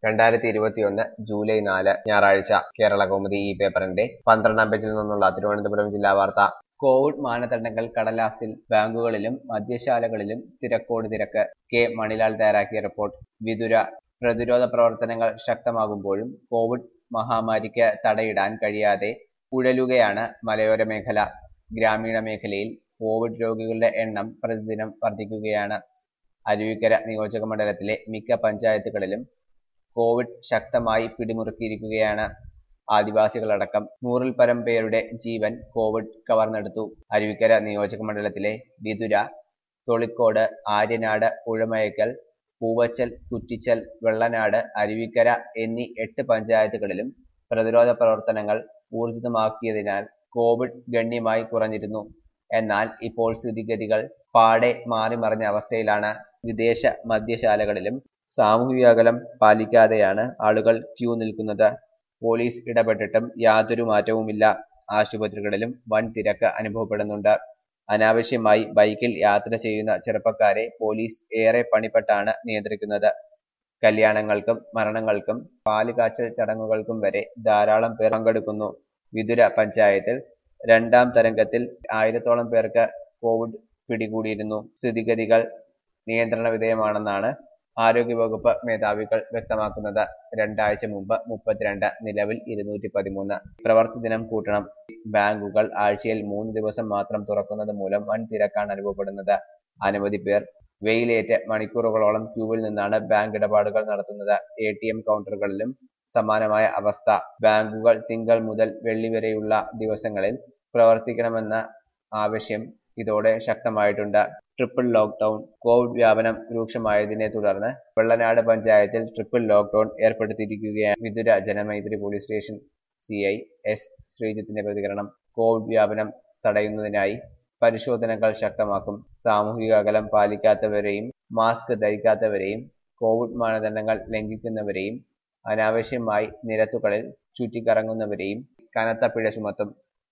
രണ്ടായിരത്തി ഇരുപത്തിയൊന്ന് ജൂലൈ നാല് ഞായറാഴ്ച കേരള കൗമുദി ഈ പേപ്പറിന്റെ പന്ത്രണ്ടാം പേജിൽ നിന്നുള്ള തിരുവനന്തപുരം ജില്ലാ വാർത്ത കോവിഡ് മാനദണ്ഡങ്ങൾ കടലാസിൽ ബാങ്കുകളിലും മദ്യശാലകളിലും തിരക്കോട് തിരക്ക് കെ മണിലാൽ തയ്യാറാക്കിയ റിപ്പോർട്ട് വിതുര പ്രതിരോധ പ്രവർത്തനങ്ങൾ ശക്തമാകുമ്പോഴും കോവിഡ് മഹാമാരിക്ക് തടയിടാൻ കഴിയാതെ ഉഴലുകയാണ് മലയോര മേഖല ഗ്രാമീണ മേഖലയിൽ കോവിഡ് രോഗികളുടെ എണ്ണം പ്രതിദിനം വർദ്ധിക്കുകയാണ് അരുവിക്കര നിയോജക മണ്ഡലത്തിലെ മിക്ക പഞ്ചായത്തുകളിലും കോവിഡ് ശക്തമായി പിടിമുറുക്കിയിരിക്കുകയാണ് ആദിവാസികളടക്കം നൂറിൽ പരം പേരുടെ ജീവൻ കോവിഡ് കവർന്നെടുത്തു അരുവിക്കര നിയോജക മണ്ഡലത്തിലെ വിതുര തൊളിക്കോട് ആര്യനാട് ഉഴമയക്കൽ പൂവച്ചൽ കുറ്റിച്ചൽ വെള്ളനാട് അരുവിക്കര എന്നീ എട്ട് പഞ്ചായത്തുകളിലും പ്രതിരോധ പ്രവർത്തനങ്ങൾ ഊർജിതമാക്കിയതിനാൽ കോവിഡ് ഗണ്യമായി കുറഞ്ഞിരുന്നു എന്നാൽ ഇപ്പോൾ സ്ഥിതിഗതികൾ പാടെ മാറി മറിഞ്ഞ അവസ്ഥയിലാണ് വിദേശ മദ്യശാലകളിലും സാമൂഹിക അകലം പാലിക്കാതെയാണ് ആളുകൾ ക്യൂ നിൽക്കുന്നത് പോലീസ് ഇടപെട്ടിട്ടും യാതൊരു മാറ്റവുമില്ല ആശുപത്രികളിലും വൻ തിരക്ക് അനുഭവപ്പെടുന്നുണ്ട് അനാവശ്യമായി ബൈക്കിൽ യാത്ര ചെയ്യുന്ന ചെറുപ്പക്കാരെ പോലീസ് ഏറെ പണിപ്പെട്ടാണ് നിയന്ത്രിക്കുന്നത് കല്യാണങ്ങൾക്കും മരണങ്ങൾക്കും പാലുകാച്ചൽ ചടങ്ങുകൾക്കും വരെ ധാരാളം പേർ പങ്കെടുക്കുന്നു വിതുര പഞ്ചായത്തിൽ രണ്ടാം തരംഗത്തിൽ ആയിരത്തോളം പേർക്ക് കോവിഡ് പിടികൂടിയിരുന്നു സ്ഥിതിഗതികൾ നിയന്ത്രണ വിധേയമാണെന്നാണ് ആരോഗ്യവകുപ്പ് മേധാവികൾ വ്യക്തമാക്കുന്നത് രണ്ടാഴ്ച മുമ്പ് മുപ്പത്തിരണ്ട് നിലവിൽ ഇരുന്നൂറ്റി പതിമൂന്ന് പ്രവർത്തി ദിനം കൂട്ടണം ബാങ്കുകൾ ആഴ്ചയിൽ മൂന്ന് ദിവസം മാത്രം തുറക്കുന്നത് മൂലം വൻ തിരക്കാണ് അനുഭവപ്പെടുന്നത് അനവധി പേർ വെയിലേറ്റ് മണിക്കൂറുകളോളം ക്യൂവിൽ നിന്നാണ് ബാങ്ക് ഇടപാടുകൾ നടത്തുന്നത് എ ടി എം കൗണ്ടറുകളിലും സമാനമായ അവസ്ഥ ബാങ്കുകൾ തിങ്കൾ മുതൽ വെള്ളി വരെയുള്ള ദിവസങ്ങളിൽ പ്രവർത്തിക്കണമെന്ന ആവശ്യം ഇതോടെ ശക്തമായിട്ടുണ്ട് ട്രിപ്പിൾ ലോക്ക്ഡൌൺ കോവിഡ് വ്യാപനം രൂക്ഷമായതിനെ തുടർന്ന് വെള്ളനാട് പഞ്ചായത്തിൽ ട്രിപ്പിൾ ലോക്ക്ഡൌൺ ഏർപ്പെടുത്തിയിരിക്കുകയാണ് Vithura Janamaithri police station C I S ശ്രീജിത്തിന്റെ പ്രതികരണം കോവിഡ് വ്യാപനം തടയുന്നതിനായി പരിശോധനകൾ ശക്തമാക്കും സാമൂഹിക അകലം പാലിക്കാത്തവരെയും മാസ്ക് ധരിക്കാത്തവരെയും കോവിഡ് മാനദണ്ഡങ്ങൾ ലംഘിക്കുന്നവരെയും അനാവശ്യമായി നിരത്തുകളിൽ ചുറ്റിക്കറങ്ങുന്നവരെയും കനത്ത പിഴ ചുമത്തും